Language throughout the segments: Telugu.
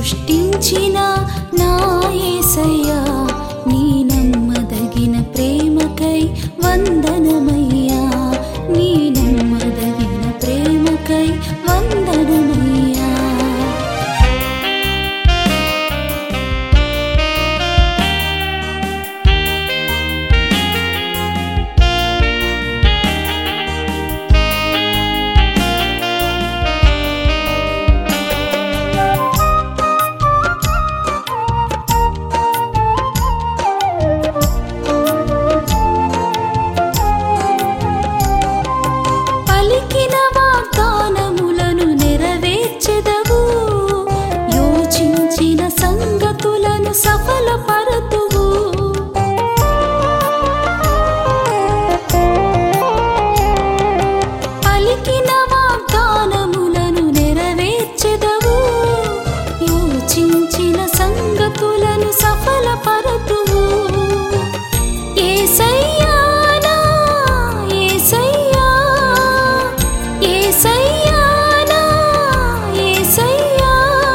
సృష్టించిన నా యేసయ్యా నీ నమ్మదగిన ప్రేమకై వందనమయ్యా నీ నమ్మదగిన ప్రేమకై వందనమయ్యా పలికిన వాగ్దానములను నెరవేర్చెదవు యోచించిన సంగతులను సఫలపరతువు పలికిన వాగ్దానములను నెరవేర్చెదవు యోచించిన సంగతులను సఫలపరతువు యేసయ్యా నా యేసయ్యా యేసయ్యా నా యేసయ్యా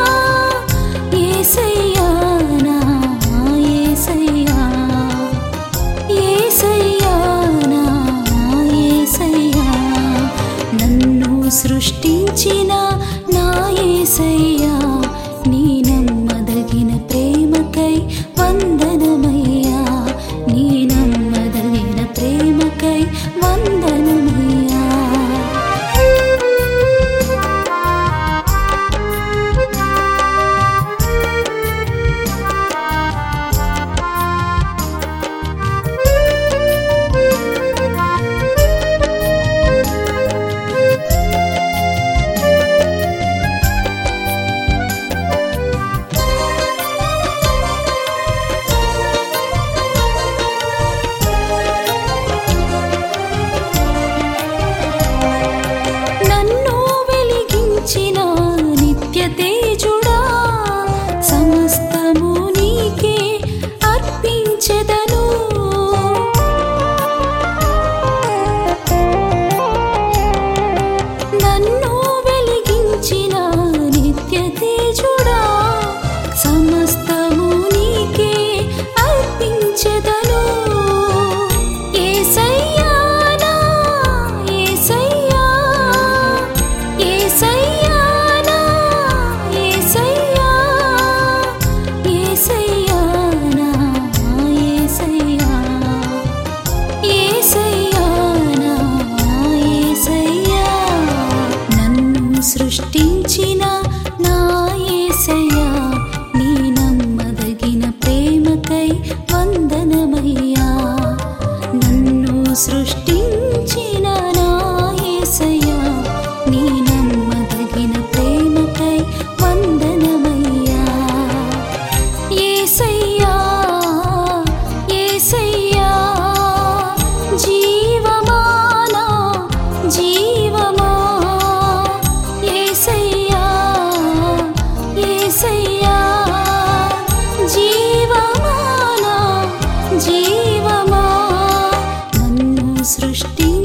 యేసయ్యా నా యేసయ్యా యేసయ్యా నా యేసయ్యా నన్ను సృష్టించిన నా యేసయ్యా నీ నమ్మదగిన ప్రేమకై వందనమయ్యా నీ నమ్మదగిన ప్రేమకై వందనమయ్యా నన్ను వెలిగించిన నిత్య తేజుడా సమస్తము నీకే అర్పించెదను నన్ను వెలిగించిన నిత్య తేజుడా సమస్తము నీకే అర్పించెదను యేసయ్యా నా యేసయ్యా యేసయ్యా నా యేసయ్యా యేసయ్యా నా యేసయ్యా యేసయ్యా నా యేసయ్యా నన్ను సృష్టించిన నా యేసయ్యా నీ నమ్మదగిన ప్రేమకై వందనమయ్యా నన్ను సృష్టించిన నా యేసయ్యా నీ నమ్మదగిన ప్రేమకై వందనమయ్యా యేసయ్యా యేసయ్యా జీవమానా జీవమా యేసయ్యా యేసయ్యా జీవమానా జీవమా నన్ను సృష్టి